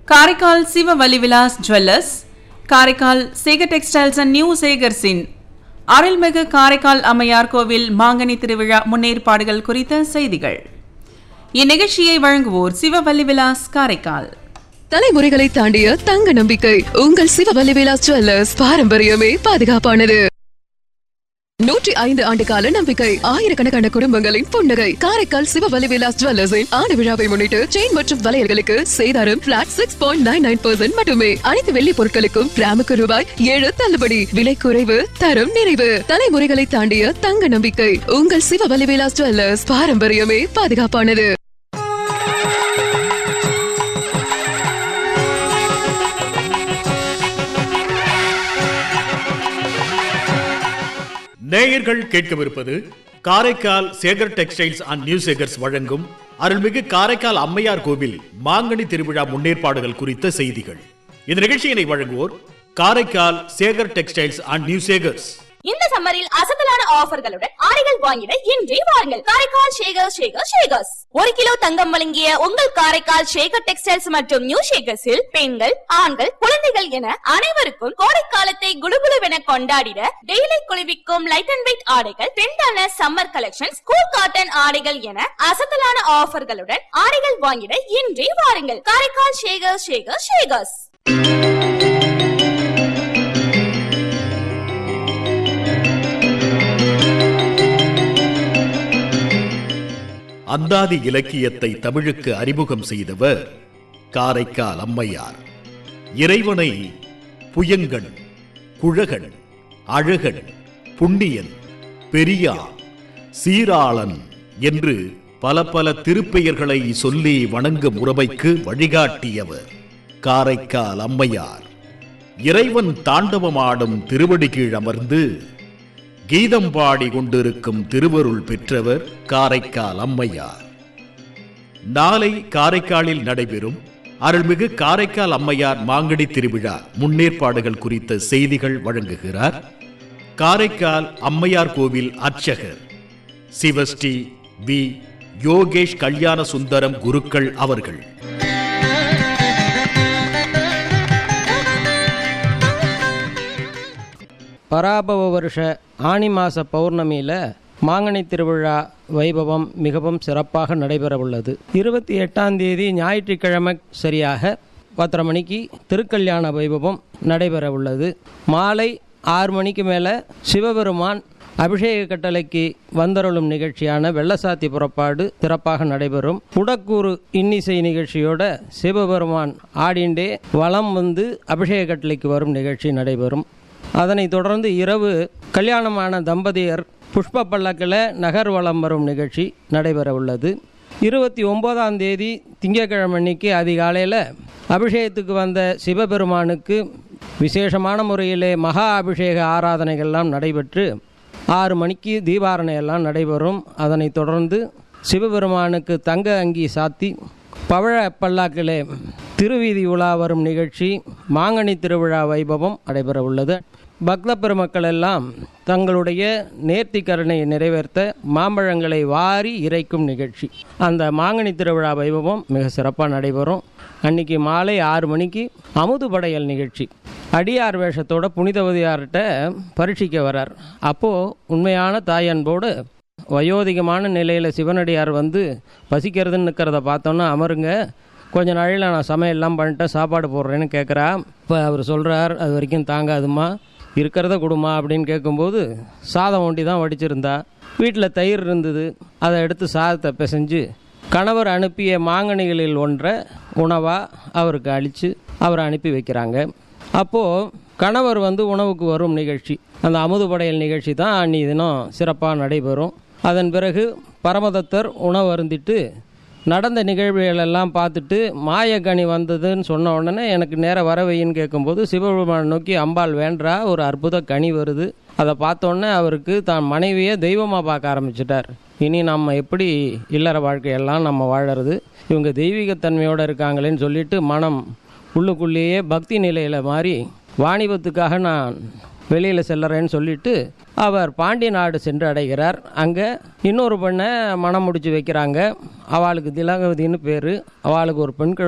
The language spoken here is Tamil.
Karaikal Sivavali Vilas jewellers Karaikal Sekar textiles and new சேகர்ஸின் அருள்மிகு காரைக்கால் அம்மையார் கோவில் மாங்கனி திருவிழா முன்னேற்பாடுகள் குறித்த செய்திகள் இந்நிகழ்ச்சியை வழங்குவோர் சிவவல்லி விலாஸ் காரைக்கால் தலைமுறைகளை தாண்டிய தங்க நம்பிக்கை உங்கள் சிவவல்லி விலாஸ் ஜுவல்லர்ஸ் பாரம்பரியமே பாதுகாப்பானது நூற்றி ஐந்து ஆண்டு கால நம்பிக்கை ஆயிரக்கணக்கான குடும்பங்களின் புன்னகை காரைக்கால் சிவவல்லி விலாஸ் ஜுவல்லர்ஸின் ஆண்டு விழாவை முன்னிட்டு செயின் மற்றும் வளையல்களுக்கு சேதாரம் flat six point nine nine percent மட்டுமே அனைத்து வெள்ளி பொருட்களுக்கும் கிராமுக்கு ரூபாய் ஏழு தள்ளுபடி விலை குறைவு தரம் நிறைவு தலைமுறைகளை தாண்டிய தங்க நம்பிக்கை உங்கள் சிவவல்லி விலாஸ் ஜுவல்லர்ஸ் பாரம்பரியமே பாதுகாப்பானது நேயர்கள் கேட்கவிருப்பது Karaikal Sekar textiles and new Sekars வழங்கும் அருள்மிகு காரைக்கால் அம்மையார் கோவில் மாங்கனி திருவிழா முன்னேற்பாடுகள் குறித்த செய்திகள் இந்த நிகழ்ச்சியினை வழங்குவோர் Karaikal Sekar textiles and new Sekars இந்த சம்மரில் அசத்தலான ஆஃபர்களுடன் ஆடைகள் வாங்கிட இன்றே வாருங்கள் காரைக்கால் ஷேகர் ஷேகர் ஷேகர்ஸ் ஒரு கிலோ தங்கம் வழங்கிய உங்கள் காரைக்கால் ஷேகர் டெக்ஸ்டைல்ஸ் மற்றும் நியூ ஷேகர்ஸில் பெண்கள் ஆண்கள் குழந்தைகள் என அனைவருக்கும் கோடைக்காலத்தை குடுகுடுவென கொண்டாடிட டெய்லி குளிர்விக்கும் லைட் அண்ட் வெயிட் ஆடைகள் பெண்டான சம்மர் கலெக்ஷன் ஸ்கூல் காட்டன் ஆடைகள் என அசத்தலான ஆஃபர்களுடன் ஆடைகள் வாங்கிட இன்றே வாருங்கள் காரைக்கால் ஷேகர் ஷேகர் ஷேகர்ஸ் அந்தாதி இலக்கியத்தை தமிழுக்கு அறிமுகம் செய்தவர் காரைக்கால் அம்மையார் இறைவனை புயங்கன் குழகன் அழகன் புண்ணியன் பெரியார் சீராளன் என்று பல பல திருப்பெயர்களை சொல்லி வணங்கும் முறைமைக்கு வழிகாட்டியவர் காரைக்கால் அம்மையார் இறைவன் தாண்டவமாடும் திருவடி கீழ் அமர்ந்து கீதம் பாடி கொண்டிருக்கும் திருவருள் பெற்றவர் காரைக்கால் அம்மையார் நாளை காரைக்காலில் நடைபெறும் அருள்மிகு காரைக்கால் அம்மையார் மாங்கடி திருவிழா முன்னேற்பாடுகள் குறித்த செய்திகள் வழங்குகிறார் காரைக்கால் அம்மையார் கோவில் அர்ச்சகர் சிவஸ்ரீ வி யோகேஷ் கல்யாண சுந்தரம் குருக்கள் அவர்கள் பராபவ வருஷ ஆனி மாச பௌர்ணமியில் மாங்கனி திருவிழா வைபவம் மிகவும் சிறப்பாக நடைபெறவுள்ளது இருபத்தி எட்டாம் தேதி ஞாயிற்றுக்கிழமை சரியாக பத்தரை மணிக்கு திருக்கல்யாண வைபவம் நடைபெறவுள்ளது மாலை ஆறு மணிக்கு மேலே சிவபெருமான் அபிஷேக கட்டளைக்கு வந்தருளும் நிகழ்ச்சியான வெள்ளசாத்தி புறப்பாடு சிறப்பாக நடைபெறும் உடக்கூறு இன்னிசை நிகழ்ச்சியோட சிவபெருமான் ஆடிண்டே வலம் வந்து அபிஷேக கட்டளைக்கு வரும் நிகழ்ச்சி நடைபெறும் அதனைத் தொடர்ந்து இரவு கல்யாணமான தம்பதியர் புஷ்ப பல்லக்கில் நகர் வலம் வரும் நிகழ்ச்சி நடைபெற உள்ளது இருபத்தி ஒன்பதாம் தேதி திங்கட்கிழமை அன்னைக்கு அதிகாலையில் அபிஷேகத்துக்கு வந்த சிவபெருமானுக்கு விசேஷமான முறையிலே மகா அபிஷேக ஆராதனைகள்லாம் நடைபெற்று ஆறு மணிக்கு தீபாரணை எல்லாம் நடைபெறும் அதனைத் தொடர்ந்து சிவபெருமானுக்கு தங்க அங்கி சாத்தி பவழ பல்லாக்கிலே திருவீதி உலா வரும் நிகழ்ச்சி மாங்கனி திருவிழா வைபவம் நடைபெற உள்ளது பக்த பெருமக்கள் எல்லாம் தங்களுடைய நேர்த்திக்கரனை நிறைவேற்ற மாம்பழங்களை வாரி இறைக்கும் நிகழ்ச்சி அந்த மாங்கனி திருவிழா வைபவம் மிக சிறப்பாக நடைபெறும் அன்னைக்கு மாலை ஆறு மணிக்கு அமுது படையல் நிகழ்ச்சி அடியார் வேஷத்தோட புனிதவதியார்கிட்ட பரீட்சிக்க வரார் அப்போது உண்மையான தாய் அன்போடு வயோதிகமான நிலையில் சிவனடியார் வந்து பசிக்கிறதுன்னு நிற்கிறத பார்த்தோன்னா அமருங்க கொஞ்ச நாளையில் நான் சமையல்லாம் பண்ணிட்டேன் சாப்பாடு போடுறேன்னு கேட்குறா இப்போ அவர் சொல்கிறார் அது வரைக்கும் தாங்காதுமா இருக்கிறத கொடுமா அப்படின்னு கேட்கும்போது சாதம் ஒண்டி தான் வடிச்சிருந்தா வீட்டில் தயிர் இருந்தது அதை எடுத்து சாதத்தை பிசைஞ்சு கணவர் அனுப்பிய மாங்கனிகளில் ஒன்றை உணவாக அவருக்கு அழித்து அவரை அனுப்பி வைக்கிறாங்க அப்போது கணவர் வந்து உணவுக்கு வரும் நிகழ்ச்சி அந்த அமுது படையல் நிகழ்ச்சி தான் அன்னி தினம் சிறப்பாக நடைபெறும் அதன் பிறகு பரமதத்தர் உணவு அருந்திட்டு நடந்த நிகழ்வுகள் எல்லாம் பார்த்துட்டு மாயக்கனி வந்ததுன்னு சொன்ன உடனே எனக்கு நேர வரவையின்னு கேட்கும்போது சிவபெருமான் நோக்கி அம்பாள் வேண்டா ஒரு அற்புத கனி வருது அதை பார்த்தோன்னே அவருக்கு தான் மனைவியை தெய்வமாக பார்க்க ஆரம்பிச்சிட்டார் இனி நம்ம எப்படி இல்லற வாழ்க்கையெல்லாம் நம்ம வாழறது இவங்க தெய்வீகத்தன்மையோடு இருக்காங்களேன்னு சொல்லிட்டு மனம் உள்ளுக்குள்ளேயே பக்தி நிலையில் மாறி வாணிபத்துக்காக நான் வெளியில் செல்லறேன்னு சொல்லிட்டு அவர் பாண்டிய நாடு சென்று அடைகிறார் அங்கே இன்னொரு பெண்ணை மனம் முடிச்சு வைக்கிறாங்க அவளுக்கு திலகவதின்னு பேர் அவளுக்கு ஒரு பெண் குழந்தை